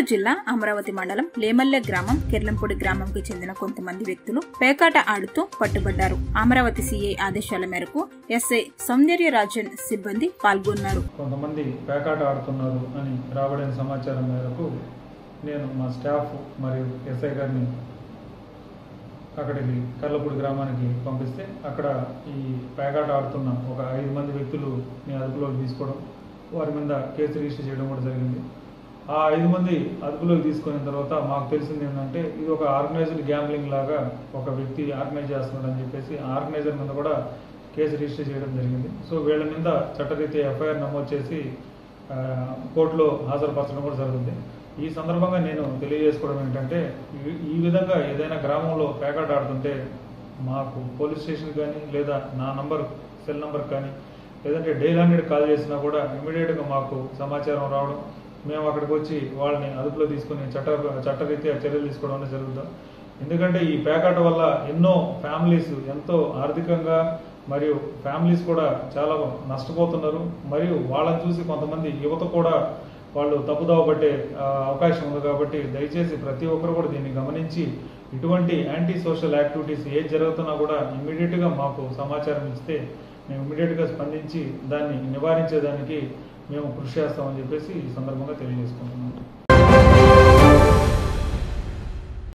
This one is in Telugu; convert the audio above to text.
జిల్లా అమరావతి మండలం లేమల్లె గ్రామం కిర్లంపూడి గ్రామంకి చెందిన కొంతమంది వ్యక్తులు పేకాట ఆడుతూ పట్టుబడ్డారు అమరావతి సిఐ ఆదేశాల మేరకు ఎస్ఐ సౌందర్యరాజన్ సిబ్బంది పాల్గొన్నారు కొంతమంది పేకాట ఆడుతున్నారు అని రాబడిన సమాచారం మేరకు నేను మా స్టాఫ్ మరియు ఎస్ఐ గారిని అక్కడికి కర్లపూడి గ్రామానికి పంపిస్తే అక్కడ ఈ పేకాట ఆడుతున్న ఒక ఐదు మంది వ్యక్తులు నేను అదుపులోకి తీసుకోవడం వారి మీద కేసు రిజిస్టర్ చేయడం కూడా జరిగింది ఆ ఐదు మంది అదుపులోకి తీసుకున్న తర్వాత మాకు తెలిసింది ఏంటంటే ఇది ఒక ఆర్గనైజ్డ్ గ్యాంబ్లింగ్ లాగా ఒక వ్యక్తి ఆర్గనైజ్ చేస్తున్నాడు అని చెప్పేసి ఆ ఆర్గనైజర్ మీద కూడా కేసు రిజిస్టర్ చేయడం జరిగింది సో వీళ్ళ మీద చట్టరీత్యా ఎఫ్ఐఆర్ నమోదు చేసి ఆ, కోర్టులో హాజరుపరచడం కూడా జరుగుతుంది ఈ సందర్భంగా నేను తెలియజేసుకోవడం ఏంటంటే ఈ- ఈ విధంగా ఏదైనా గ్రామంలో పేకాట ఆడుతుంటే మాకు పోలీస్ స్టేషన్ కానీ లేదా నా నంబర్ సెల్ నంబర్ కానీ లేదంటే డైల్ హండ్రెడ్ కాల్ చేసినా కూడా ఇమీడియట్గా మాకు సమాచారం రావడం మేము అక్కడికి వచ్చి వాళ్ళని అదుపులో తీసుకుని చట్ట చట్టరీత్యా చర్యలు తీసుకోవడం అనేది జరుగుతుంది ఎందుకంటే ఈ పేకాట వల్ల ఎన్నో ఫ్యామిలీస్ ఎంతో ఆర్థికంగా మరియు ఫ్యామిలీస్ కూడా చాలా నష్టపోతున్నారు మరియు వాళ్ళని చూసి కొంతమంది యువత కూడా వాళ్ళు తప్పుదావ పట్టే ఆ, అవకాశం ఉంది కాబట్టి దయచేసి ప్రతి ఒక్కరు కూడా దీన్ని గమనించి ఇటువంటి యాంటీ సోషల్ యాక్టివిటీస్ ఏది జరుగుతున్నా కూడా ఇమ్మీడియట్గా మాకు సమాచారం ఇస్తే మేము ఇమ్మీడియట్గా స్పందించి దాన్ని నివారించేదానికి మేము కృషి చేస్తామని చెప్పేసి ఈ సందర్భంగా తెలియజేసుకుంటున్నాం